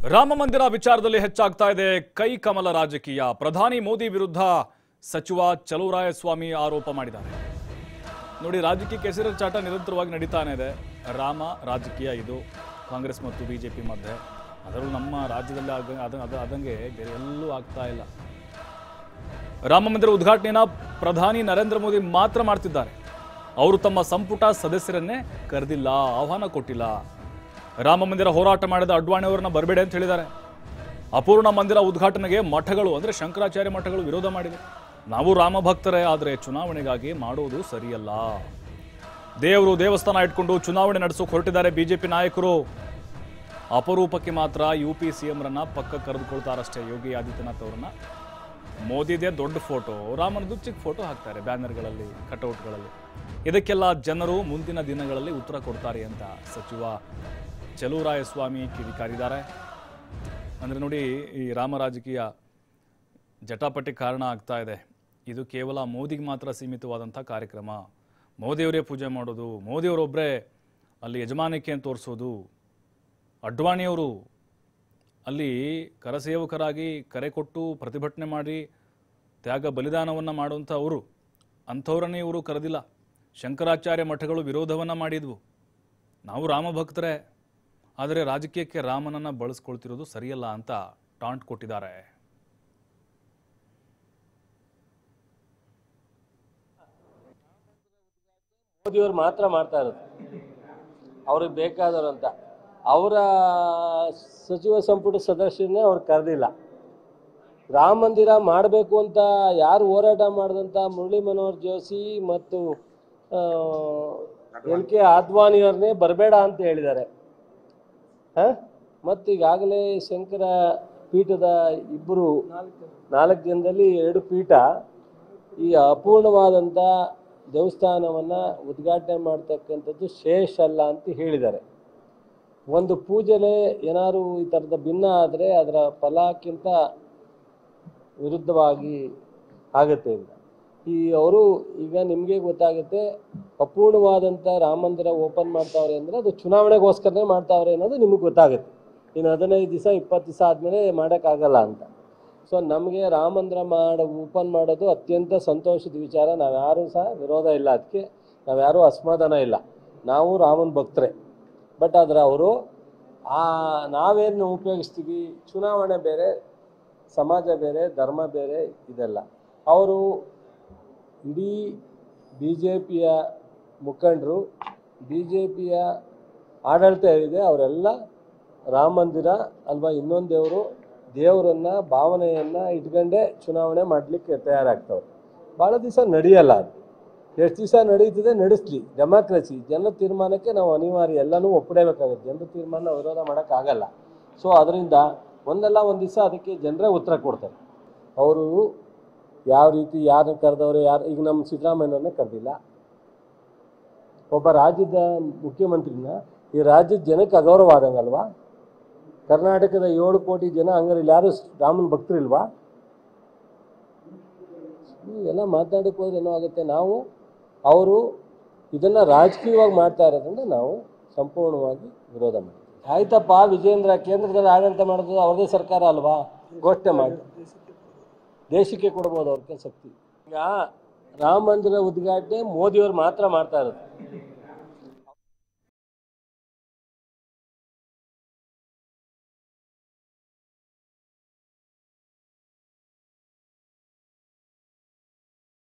ರಾಮ ಮಂದಿರ ವಿಚಾರದಲ್ಲಿ ಹೆಚ್ಚಾಗ್ತಾ ಇದೆ ಕೈ ಕಮಲ ರಾಜಕೀಯ ಪ್ರಧಾನಿ ಮೋದಿ ವಿರುದ್ಧ ಸಚಿವ ಚಲುವರಾಯಸ್ವಾಮಿ ಆರೋಪ ಮಾಡಿದ್ದಾರೆ ನೋಡಿ ರಾಜಕೀಯ ಕೆಸರ ಚಾಟ ನಿರಂತರವಾಗಿ ನಡೀತಾನೆ ಇದೆ ರಾಮ ರಾಜಕೀಯ ಇದು ಕಾಂಗ್ರೆಸ್ ಮತ್ತು ಬಿಜೆಪಿ ಮಧ್ಯೆ ಅದರಲ್ಲೂ ನಮ್ಮ ರಾಜ್ಯದಲ್ಲಿ ಆಗ ಅದ ಅದ ಅದಂಗೆ ಬೇರೆ ಎಲ್ಲೂ ಆಗ್ತಾ ಇಲ್ಲ ರಾಮ ಮಂದಿರ ಉದ್ಘಾಟನೆಯನ್ನ ಪ್ರಧಾನಿ ನರೇಂದ್ರ ಮೋದಿ ಮಾತ್ರ ಮಾಡ್ತಿದ್ದಾರೆ ಅವರು ತಮ್ಮ ಸಂಪುಟ ಸದಸ್ಯರನ್ನೇ ಕರೆದಿಲ್ಲ ಆಹ್ವಾನ ಕೊಟ್ಟಿಲ್ಲ ರಾಮ ಮಂದಿರ ಹೋರಾಟ ಮಾಡಿದ ಅಡ್ವಾಣಿ ಅವರನ್ನ ಬರಬೇಡಿ ಅಂತ ಹೇಳಿದ್ದಾರೆ ಅಪೂರ್ಣ ಮಂದಿರ ಉದ್ಘಾಟನೆಗೆ ಮಠಗಳು ಅಂದ್ರೆ ಶಂಕರಾಚಾರ್ಯ ಮಠಗಳು ವಿರೋಧ ಮಾಡಿವೆ ನಾವು ರಾಮ ಭಕ್ತರೇ ಆದರೆ ಚುನಾವಣೆಗಾಗಿ ಮಾಡೋದು ಸರಿಯಲ್ಲ ದೇವರು ದೇವಸ್ಥಾನ ಇಟ್ಕೊಂಡು ಚುನಾವಣೆ ನಡೆಸೋಕೆ ಹೊರಟಿದ್ದಾರೆ ಬಿಜೆಪಿ ನಾಯಕರು ಅಪರೂಪಕ್ಕೆ ಮಾತ್ರ ಯು ಪಿ ಸಿ ಎಂರನ್ನ ಪಕ್ಕ ಕರೆದುಕೊಳ್ತಾರಷ್ಟೇ ಯೋಗಿ ಆದಿತ್ಯನಾಥ್ ಅವರನ್ನ ಮೋದಿದೇ ದೊಡ್ಡ ಫೋಟೋ ರಾಮನದು ಚಿಕ್ಕ ಫೋಟೋ ಹಾಕ್ತಾರೆ ಬ್ಯಾನರ್ಗಳಲ್ಲಿ ಕಟೌಟ್ಗಳಲ್ಲಿ ಇದಕ್ಕೆಲ್ಲ ಜನರು ಮುಂದಿನ ದಿನಗಳಲ್ಲಿ ಉತ್ತರ ಕೊಡ್ತಾರೆ ಅಂತ ಸಚಿವ ಚಲುವರಾಯಸ್ವಾಮಿ ಕಿಡಿಕಾರಿದ್ದಾರೆ ಅಂದರೆ ನೋಡಿ ಈ ರಾಮ ರಾಜಕೀಯ ಜಟಾಪಟಿ ಕಾರಣ ಆಗ್ತಾ ಇದೆ ಇದು ಕೇವಲ ಮೋದಿಗೆ ಮಾತ್ರ ಸೀಮಿತವಾದಂಥ ಕಾರ್ಯಕ್ರಮ ಮೋದಿಯವರೇ ಪೂಜೆ ಮಾಡೋದು ಮೋದಿಯವರೊಬ್ಬರೇ ಅಲ್ಲಿ ಯಜಮಾನಿಕೆಯನ್ನು ತೋರಿಸೋದು ಅಡ್ವಾಣಿಯವರು ಅಲ್ಲಿ ಕರಸೇವಕರಾಗಿ ಕರೆ ಕೊಟ್ಟು ಪ್ರತಿಭಟನೆ ಮಾಡಿ ತ್ಯಾಗ ಬಲಿದಾನವನ್ನು ಮಾಡುವಂಥ ಅವರು ಅಂಥವ್ರನ್ನೇ ಇವರು ಕರೆದಿಲ್ಲ ಶಂಕರಾಚಾರ್ಯ ಮಠಗಳು ವಿರೋಧವನ್ನು ಮಾಡಿದ್ವು ನಾವು ರಾಮ ಭಕ್ತರೇ ಆದರೆ ರಾಜಕೀಯಕ್ಕೆ ರಾಮನನ್ನು ಬಳಸ್ಕೊಳ್ತಿರೋದು ಸರಿಯಲ್ಲ ಅಂತ ಟಾಂಟ್ ಕೊಟ್ಟಿದ್ದಾರೆ ಮೋದಿಯವರು ಮಾತ್ರ ಮಾಡ್ತಾ ಇರೋದು ಅವ್ರಿಗೆ ಬೇಕಾದವರು ಅಂತ ಅವರ ಸಚಿವ ಸಂಪುಟ ಸದಸ್ಯರನ್ನೇ ಅವ್ರು ಕರೆದಿಲ್ಲ ರಾಮ ಮಂದಿರ ಮಾಡಬೇಕು ಅಂತ ಯಾರು ಹೋರಾಟ ಮಾಡಿದಂಥ ಮುರಳಿ ಮನೋಹರ್ ಜೋಶಿ ಮತ್ತು ಎಲ್ ಕೆ ಆದ್ವಾನಿಯವ್ರನ್ನೇ ಬರಬೇಡ ಅಂತ ಹೇಳಿದ್ದಾರೆ ಹಾಂ ಮತ್ತು ಈಗಾಗಲೇ ಶಂಕರ ಪೀಠದ ಇಬ್ಬರು ನಾಲ್ಕು ಜನದಲ್ಲಿ ಎರಡು ಪೀಠ ಈ ಅಪೂರ್ಣವಾದಂಥ ದೇವಸ್ಥಾನವನ್ನು ಉದ್ಘಾಟನೆ ಮಾಡ್ತಕ್ಕಂಥದ್ದು ಶೇಷ ಅಲ್ಲ ಅಂತ ಹೇಳಿದ್ದಾರೆ ಒಂದು ಪೂಜೆಲೆ ಏನಾದ್ರು ಈ ಥರದ ಭಿನ್ನ ಆದರೆ ಅದರ ಫಲಕ್ಕಿಂತ ವಿರುದ್ಧವಾಗಿ ಆಗುತ್ತೆ ಅಂತ ಈ ಅವರು ಈಗ ನಿಮಗೆ ಗೊತ್ತಾಗುತ್ತೆ ಅಪೂರ್ಣವಾದಂಥ ರಾಮ ಮಂದಿರ ಓಪನ್ ಮಾಡ್ತಾವ್ರೆ ಅಂದರೆ ಅದು ಚುನಾವಣೆಗೋಸ್ಕರನೇ ಮಾಡ್ತಾವ್ರೆ ಅನ್ನೋದು ನಿಮಗೆ ಗೊತ್ತಾಗುತ್ತೆ ಇನ್ನು ಹದಿನೈದು ದಿವಸ ಇಪ್ಪತ್ತು ದಿವಸ ಆದಮೇಲೆ ಮಾಡೋಕ್ಕಾಗಲ್ಲ ಅಂತ ಸೊ ನಮಗೆ ರಾಮ ಮಂದಿರ ಮಾಡೋ ಓಪನ್ ಮಾಡೋದು ಅತ್ಯಂತ ಸಂತೋಷದ ವಿಚಾರ ನಾವ್ಯಾರೂ ಸಹ ವಿರೋಧ ಇಲ್ಲ ಅದಕ್ಕೆ ನಾವ್ಯಾರೂ ಅಸಮಾಧಾನ ಇಲ್ಲ ನಾವು ರಾಮನ ಭಕ್ತರೇ ಬಟ್ ಆದರೆ ಅವರು ಆ ನಾವೇನು ಉಪಯೋಗಿಸ್ತೀವಿ ಚುನಾವಣೆ ಬೇರೆ ಸಮಾಜ ಬೇರೆ ಧರ್ಮ ಬೇರೆ ಇದೆಲ್ಲ ಅವರು ಇಡೀ ಬಿ ಜೆ ಪಿಯ ಮುಖಂಡರು ಬಿ ಜೆ ಪಿಯ ಆಡಳಿತ ಏನಿದೆ ಅವರೆಲ್ಲ ರಾಮ ಮಂದಿರ ಅಲ್ವಾ ಇನ್ನೊಂದು ದೇವರು ದೇವರನ್ನು ಭಾವನೆಯನ್ನು ಇಟ್ಕೊಂಡೇ ಚುನಾವಣೆ ಮಾಡಲಿಕ್ಕೆ ತಯಾರಾಗ್ತವ್ರು ಭಾಳ ದಿವಸ ನಡೆಯಲ್ಲ ಅದು ಎಷ್ಟು ದಿವಸ ನಡೀತದೆ ನಡೆಸಲಿ ಡೆಮಾಕ್ರಸಿ ಜನರ ತೀರ್ಮಾನಕ್ಕೆ ನಾವು ಅನಿವಾರ್ಯ ಎಲ್ಲನೂ ಒಪ್ಪಡೇಬೇಕಾಗುತ್ತೆ ಜನರ ತೀರ್ಮಾನ ವಿರೋಧ ಮಾಡೋಕ್ಕಾಗಲ್ಲ ಸೊ ಅದರಿಂದ ಒಂದಲ್ಲ ಒಂದು ದಿವಸ ಅದಕ್ಕೆ ಜನರೇ ಉತ್ತರ ಕೊಡ್ತಾರೆ ಅವರು ಯಾವ ರೀತಿ ಯಾರನ್ನ ಕರೆದವ್ರೆ ಯಾರು ಈಗ ನಮ್ಮ ಸಿದ್ದರಾಮಯ್ಯನವ್ರನ್ನೇ ಕರೆದಿಲ್ಲ ಒಬ್ಬ ರಾಜ್ಯದ ಮುಖ್ಯಮಂತ್ರಿನ ಈ ರಾಜ್ಯದ ಜನಕ್ಕೆ ಅಗೌರವ ಆದಂಗಲ್ವಾ ಕರ್ನಾಟಕದ ಏಳು ಕೋಟಿ ಜನ ಹಂಗಾರೆ ಇಲ್ಲಿ ಯಾರು ರಾಮನ ಭಕ್ತರಿಲ್ವಾ ಇವೆಲ್ಲ ಮಾತಾಡಕ್ಕೆ ಹೋದ್ರೆ ಏನೋ ಆಗುತ್ತೆ ನಾವು ಅವರು ಇದನ್ನು ರಾಜಕೀಯವಾಗಿ ಮಾಡ್ತಾ ಇರೋದ್ರಿಂದ ನಾವು ಸಂಪೂರ್ಣವಾಗಿ ವಿರೋಧ ಮಾಡ್ತೀವಿ ಆಯ್ತಪ್ಪ ವಿಜೇಂದ್ರ ಕೇಂದ್ರದಲ್ಲಿ ಆಡಳಿತ ಮಾಡೋದು ಅವ್ರದೇ ಸರ್ಕಾರ ಅಲ್ವಾ ಘೋಷಣೆ ಮಾಡಿ ದೇಶಕ್ಕೆ ಕೊಡ್ಬೋದು ಅವ್ರಿಗೆ ಶಕ್ತಿ ಈಗ ರಾಮ ಮಂದಿರ ಉದ್ಘಾಟನೆ ಮೋದಿಯವರು ಮಾತ್ರ ಮಾಡ್ತಾ ಇರೋದು